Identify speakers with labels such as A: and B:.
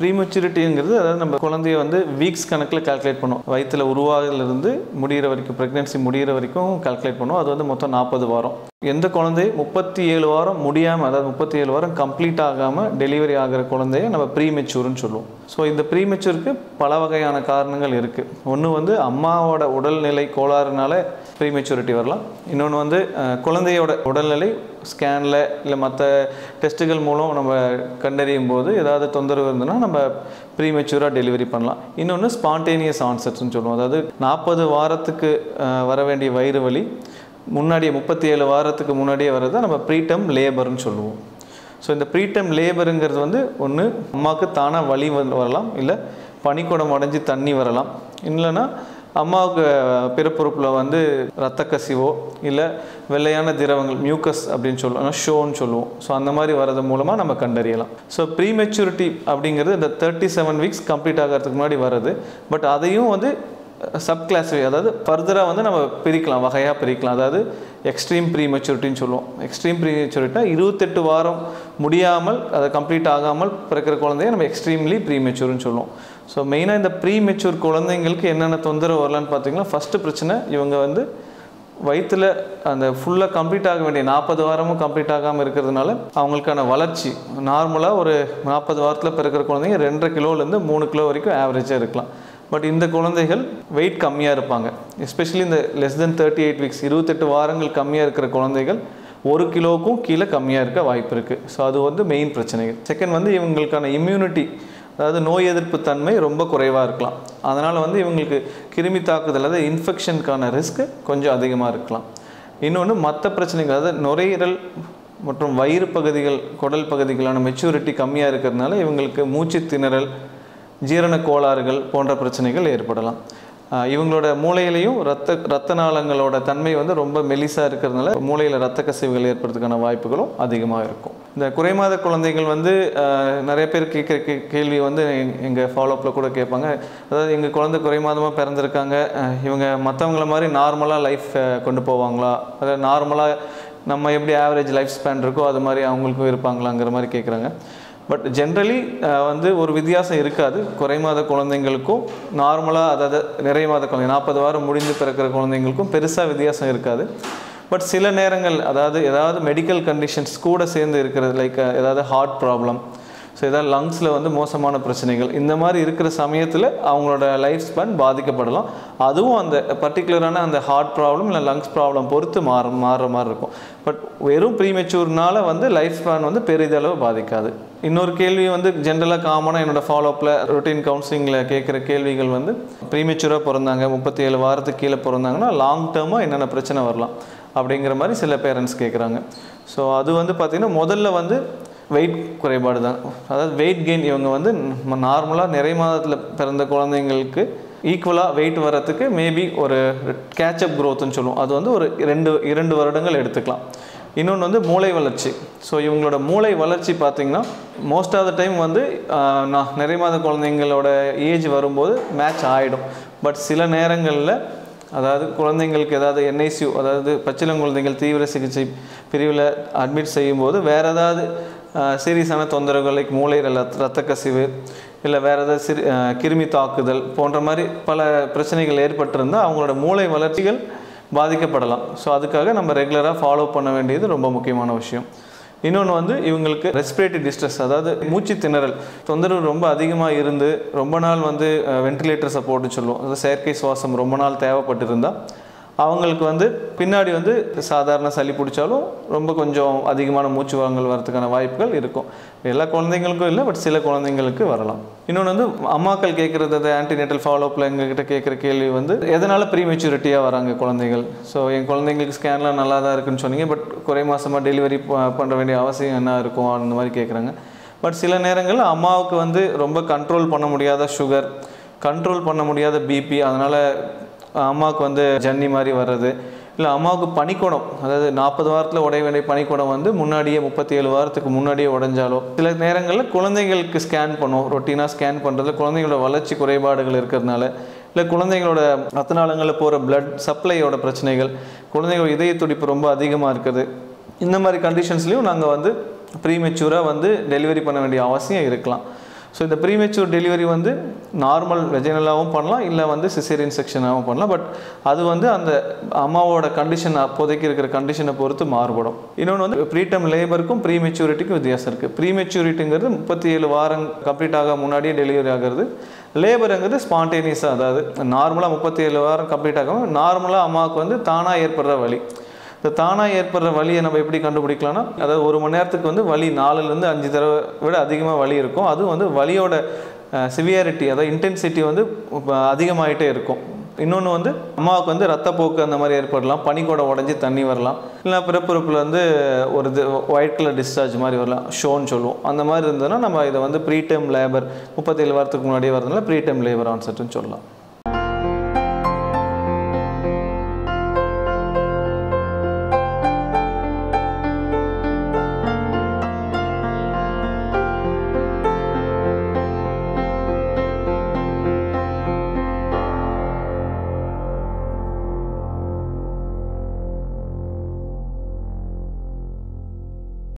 A: ப்ரீமெச்சூரிட்டிங்கிறது அதாவது நம்ம குழந்தைய வந்து வீக்ஸ் கணக்கில் கால்குலேட் பண்ணுவோம் வயிற்றில் உருவாகிலிருந்து முடிகிற வரைக்கும் ப்ரெக்னென்சி முடிகிற வரைக்கும் கால்குலேட் பண்ணுவோம் அது வந்து மொத்தம் நாற்பது வாரம் எந்த குழந்தை முப்பத்தி ஏழு வாரம் முடியாமல் அதாவது முப்பத்தி ஏழு வாரம் கம்ப்ளீட் ஆகாமல் டெலிவரி ஆகிற குழந்தைய நம்ம ப்ரீமெச்சூர்னு சொல்லுவோம் ஸோ இந்த ப்ரீமெச்சூருக்கு பல வகையான காரணங்கள் இருக்குது ஒன்று வந்து அம்மாவோட உடல்நிலை கோளாறுனால ப்ரீமெச்சூரிட்டி வரலாம் இன்னொன்று வந்து அஹ், குழந்தையோட உடல்நிலை ஸ்கேனில் இல்லை மற்ற டெஸ்ட்டுகள் மூலம் நம்ம கண்டறியும் போது ஏதாவது தொந்தரவு இருந்ததுன்னா நம்ம ப்ரீமெச்சூராக டெலிவரி பண்ணலாம் இன்னொன்று ஸ்பான்டேனியஸ் ஆன்செட்ஸ்னு சொல்லுவோம் அதாவது நாற்பது வாரத்துக்கு அஹ், வர வேண்டிய வயிறு வலி முன்னாடியே முப்பத்தி ஏழு வாரத்துக்கு முன்னாடியே வர்றதை நம்ம ப்ரீடம் லேபர்னு சொல்லுவோம் ஸோ இந்த ப்ரீடம் லேபருங்கிறது வந்து ஒன்று அம்மாவுக்கு தானாக வலி வந்து வரலாம் இல்லை பனிக்குடம் அடைஞ்சு தண்ணி வரலாம் இல்லைன்னா அம்மாவுக்கு பிறப்புறுப்பில் வந்து இரத்த கசிவோ இல்லை வெள்ளையான திரவங்கள் மியூக்கஸ் அப்படின்னு சொல்லுவோம் ஷோன்னு சொல்லுவோம் ஸோ அந்த மாதிரி வரது மூலமாக நம்ம கண்டறியலாம் ஸோ ப்ரீமெச்சூரிட்டி அப்படிங்கிறது இந்த தேர்ட்டி செவன் வீக்ஸ் கம்ப்ளீட் ஆகிறதுக்கு முன்னாடி வருது பட் அதையும் வந்து சப் கிளாஸிஃபை அதாவது ஃபர்தராக வந்து நம்ம பிரிக்கலாம் வகையாக பிரிக்கலாம் அதாவது எக்ஸ்ட்ரீம் ப்ரீ மெச்சூரிட்டின்னு சொல்லுவோம் எக்ஸ்ட்ரீம் ப்ரீ மெச்சூரிட்டினா இருபத்தெட்டு வாரம் முடியாமல் அதை கம்ப்ளீட் ஆகாமல் பிறக்கிற குழந்தைய நம்ம எக்ஸ்ட்ரீம்லி ப்ரீ மெச்சூர்னு சொல்லுவோம் ஸோ மெயினாக இந்த ப்ரீ மெச்சூர் குழந்தைங்களுக்கு என்னென்ன தொந்தரவு வரலான்னு பார்த்தீங்கன்னா ஃபஸ்ட்டு பிரச்சனை இவங்க வந்து வயிற்றில் அந்த ஃபுல்லாக கம்ப்ளீட் ஆக வேண்டிய நாற்பது வாரமும் கம்ப்ளீட் ஆகாமல் இருக்கிறதுனால அவங்களுக்கான வளர்ச்சி நார்மலாக ஒரு நாற்பது வாரத்தில் பிறக்கிற குழந்தைங்க ரெண்டரை கிலோலேருந்து மூணு கிலோ வரைக்கும் ஆவரேஜாக இருக்கலாம் பட் இந்த குழந்தைகள் வெயிட் கம்மியாக இருப்பாங்க எஸ்பெஷலி இந்த less than thirty eight weeks இருபத்தெட்டு வாரங்கள் கம்மியாக இருக்கிற குழந்தைகள் ஒரு கிலோவுக்கும் கீழே கம்மியாக இருக்க வாய்ப்பு இருக்குது ஸோ அது வந்து மெயின் பிரச்சனைகள் செகண்ட் வந்து இவங்களுக்கான இம்யூனிட்டி அதாவது நோய் எதிர்ப்பு தன்மை ரொம்ப குறைவாக இருக்கலாம் அதனால் வந்து இவங்களுக்கு கிருமி தாக்குதல் அதாவது இன்ஃபெக்ஷனுக்கான ரிஸ்க்கு கொஞ்சம் அதிகமாக இருக்கலாம் இன்னொன்று மற்ற பிரச்சனைகள் அதாவது நுரையீரல் மற்றும் வயிறு பகுதிகள் குடல் பகுதிகளான மெச்சூரிட்டி கம்மியாக இருக்கிறதுனால இவங்களுக்கு மூச்சு திணறல் ஜீரண கோளாறுகள் போன்ற பிரச்சனைகள் ஏற்படலாம் ஆஹ் இவங்களோட மூளையிலையும் ரத்த ரத்த நாளங்களோட தன்மை வந்து ரொம்ப மெலிசாக இருக்கிறதுனால மூளையில் ரத்த கசிவுகள் ஏற்படுறதுக்கான வாய்ப்புகளும் அதிகமாக இருக்கும் இந்த குறைமாத குழந்தைகள் வந்து ஆஹ் நிறைய பேர் கேட்குற கே கேள்வி வந்து எங்கள் ஃபாலோஅப்பில் கூட கேட்பாங்க அதாவது எங்கள் குழந்தை குறைமாதமாக பிறந்திருக்காங்க ஆஹ் இவங்க மற்றவங்கள மாதிரி நார்மலாக லைஃப் கொண்டு போவாங்களா அதாவது நார்மலாக நம்ம எப்படி ஆவரேஜ் லைஃப் ஸ்பேன் இருக்கோ அது மாதிரி அவங்களுக்கும் இருப்பாங்களாங்கிற மாதிரி கேட்குறாங்க பட் ஜென்ரலி வந்து ஒரு வித்தியாசம் இருக்காது குறைமாத குழந்தைங்களுக்கும் நார்மலாக அதாவது நிறைய மாத குழந்தை நாற்பது வாரம் முடிந்து பிறக்கிற குழந்தைங்களுக்கும் பெருசாக வித்தியாசம் இருக்காது பட் சில நேரங்கள் அதாவது ஏதாவது மெடிக்கல் கண்டிஷன்ஸ் கூட சேர்ந்து இருக்கிறது லைக் ஏதாவது ஹார்ட் ப்ராப்ளம் ஸோ ஏதாவது லங்ஸில் வந்து மோசமான பிரச்சனைகள் இந்த மாதிரி இருக்கிற சமயத்தில் அவங்களோட லைஃப் ஸ்பேன் பாதிக்கப்படலாம் அதுவும் அந்த பர்டிகுலரான அந்த ஹார்ட் ப்ராப்ளம் இல்லை லங்ஸ் ப்ராப்ளம் பொறுத்து மாற மாறுற மாதிரி இருக்கும் பட் வெறும் ப்ரீமெச்சூர்னால வந்து லைஃப் ஸ்பேன் வந்து பெரிதளவு பாதிக்காது இன்னொரு கேள்வி வந்து ஜென்ரலாக காமனாக என்னோட ஃபாலோஅப்பில் ரொட்டீன் கவுன்சிலிங்கில் கேட்குற கேள்விகள் வந்து ப்ரீமெச்சூராக பிறந்தாங்க முப்பத்தி ஏழு வாரத்துக்கு கீழே பிறந்தாங்கன்னா லாங் டேர்மாக என்னென்ன பிரச்சனை வரலாம் அப்படிங்கிற மாதிரி சில பேரண்ட்ஸ் கேட்குறாங்க ஸோ அது வந்து பார்த்திங்கன்னா முதல்ல வந்து வெயிட் குறைபாடு தான் அதாவது வெயிட் கெயின் இவங்க வந்து நார்மலாக நிறை மாதத்தில் பிறந்த குழந்தைங்களுக்கு ஈக்குவலாக வெயிட் வரத்துக்கு மேபி ஒரு கேட்சப் க்ரோத்துன்னு சொல்லுவோம் அது வந்து ஒரு ரெண்டு இரண்டு வருடங்கள் எடுத்துக்கலாம் இன்னொன்று வந்து மூளை வளர்ச்சி ஸோ இவங்களோட மூளை வளர்ச்சி பார்த்திங்கன்னா மோஸ்ட் ஆஃப் த டைம் வந்து ஆஹ், நான் நிறை மாத குழந்தைங்களோட ஏஜ் வரும்போது மேட்ச் ஆகிடும் பட் சில நேரங்களில் அதாவது குழந்தைங்களுக்கு ஏதாவது என்ஐசியூ அதாவது பச்சிளங்குழந்தைகள் தீவிர சிகிச்சை பிரிவில் அட்மிட் செய்யும்போது வேறு ஏதாவது சீரியஸான தொந்தரவுகள் லைக் மூளை ரத்த ரத்த கசிவு இல்லை வேறு ஏதாவது சிறு அஹ், கிருமி தாக்குதல் போன்ற மாதிரி பல பிரச்சனைகள் ஏற்பட்டிருந்தால் அவங்களோட மூளை வளர்ச்சிகள் பாதிக்கப்படலாம் ஸோ அதுக்காக நம்ம ரெகுலராக ஃபாலோ பண்ண வேண்டியது ரொம்ப முக்கியமான விஷயம் இன்னொன்று வந்து இவங்களுக்கு ரெஸ்பிரேட்டரி டிஸ்ட்ரெஸ் அதாவது மூச்சு திணறல் தொந்தரவு ரொம்ப அதிகமாக இருந்து ரொம்ப நாள் வந்து வென்டிலேட்டர் சப்போர்ட்னு சொல்லுவோம் அதாவது செயற்கை சுவாசம் ரொம்ப நாள் தேவைப்பட்டிருந்தால் அவங்களுக்கு வந்து பின்னாடி வந்து சாதாரண சளி பிடிச்சாலும் ரொம்ப கொஞ்சம் அதிகமான மூச்சு வாங்கல் வரதுக்கான வாய்ப்புகள் இருக்கும் எல்லா குழந்தைங்களுக்கும் இல்லை பட் சில குழந்தைங்களுக்கு வரலாம் இன்னொன்று வந்து அம்மாக்கள் கேட்குறது அந்த ஆன்டிநேட்டல் ஃபாலோஅப்பில் எங்ககிட்ட கேட்குற கேள்வி வந்து எதனால் ப்ரீ மெச்சூரிட்டியாக வராங்க குழந்தைகள் ஸோ என் குழந்தைங்களுக்கு ஸ்கேன்லாம் நல்லா தான் இருக்குன்னு சொன்னீங்க பட் குறை மாசமாக டெலிவரி பண்ணுற வேண்டிய அவசியம் என்ன இருக்கும் அந்த மாதிரி கேட்குறாங்க பட் சில நேரங்களில் அம்மாவுக்கு வந்து ரொம்ப கண்ட்ரோல் பண்ண முடியாத சுகர் கண்ட்ரோல் பண்ண முடியாத பிபி அதனால் அம்மாவுக்கு வந்து ஜன்னி மாதிரி வர்றது இல்லை அம்மாவுக்கு பனிக்குடம் அதாவது நாற்பது வாரத்தில் உடைய வேண்டிய பனிக்குடம் வந்து முன்னாடியே முப்பத்தி ஏழு வாரத்துக்கு முன்னாடியே உடைஞ்சாலோ சில நேரங்களில் குழந்தைங்களுக்கு ஸ்கேன் பண்ணும் ரொட்டீனாக ஸ்கேன் பண்ணுறதுல குழந்தைங்களோட வளர்ச்சி குறைபாடுகள் இருக்கிறதுனால இல்லை குழந்தைங்களோட ரத்த நாளங்களில் போகிற பிளட் சப்ளையோட பிரச்சனைகள் குழந்தைங்களோட இதய துடிப்பு ரொம்ப அதிகமாக இருக்குது இந்த மாதிரி கண்டிஷன்ஸ்லையும் நாங்கள் வந்து ப்ரீமெச்சூராக வந்து டெலிவரி பண்ண வேண்டிய அவசியம் இருக்கலாம் ஸோ இந்த ப்ரீமெச்சூர் டெலிவரி வந்து நார்மல் வெஜினலாகவும் பண்ணலாம் இல்லை வந்து சிசேரியன் செக்ஷனாகவும் பண்ணலாம் பட் அது வந்து அந்த அம்மாவோட கண்டிஷன் அப்போதைக்கு இருக்கிற கண்டிஷனை பொறுத்து மாறுபடும் இன்னொன்று வந்து ப்ரீடம் லேபருக்கும் ப்ரீ மெச்சூரிட்டிக்கும் வித்தியாசம் இருக்குது ப்ரீ மெச்சூரிட்டிங்கிறது முப்பத்தி ஏழு வாரம் கம்ப்ளீட் ஆக முன்னாடியே டெலிவரி ஆகிறது லேபருங்கிறது ஸ்பான்டேனியஸாக அதாவது நார்மலாக முப்பத்தி ஏழு வாரம் கம்ப்ளீட் ஆகும் நார்மலாக அம்மாவுக்கு வந்து தானாக ஏற்படுற வலி இந்த தானாக ஏற்படுற வலியை நம்ம எப்படி கண்டுபிடிக்கலாம்னா அதாவது ஒரு மணி நேரத்துக்கு வந்து வலி நாலுலேருந்து அஞ்சு தடவை விட அதிகமாக வலி இருக்கும் அதுவும் வந்து வலியோட சிவியாரிட்டி அதாவது இன்டென்சிட்டி வந்து இப்ப அதிகமாயிட்டே இருக்கும் இன்னொன்று வந்து அம்மாவுக்கு வந்து ரத்தப்போக்கு அந்த மாதிரி ஏற்படலாம் பனிக்கூட உடஞ்சி தண்ணி வரலாம் இல்லை பிறப்புறுப்பில் வந்து ஒரு இது ஒயிட் கலர் டிஸ்சார்ஜ் மாதிரி வரலாம் ஷோன்னு சொல்லுவோம் அந்த மாதிரி இருந்ததுன்னா நம்ம இதை வந்து ப்ரீடம் லேபர் முப்பத்தேழு வாரத்துக்கு முன்னாடியே வரதுனால ப்ரீடம் லேபர் ஆன்செட்டுன்னு சொல்லலாம்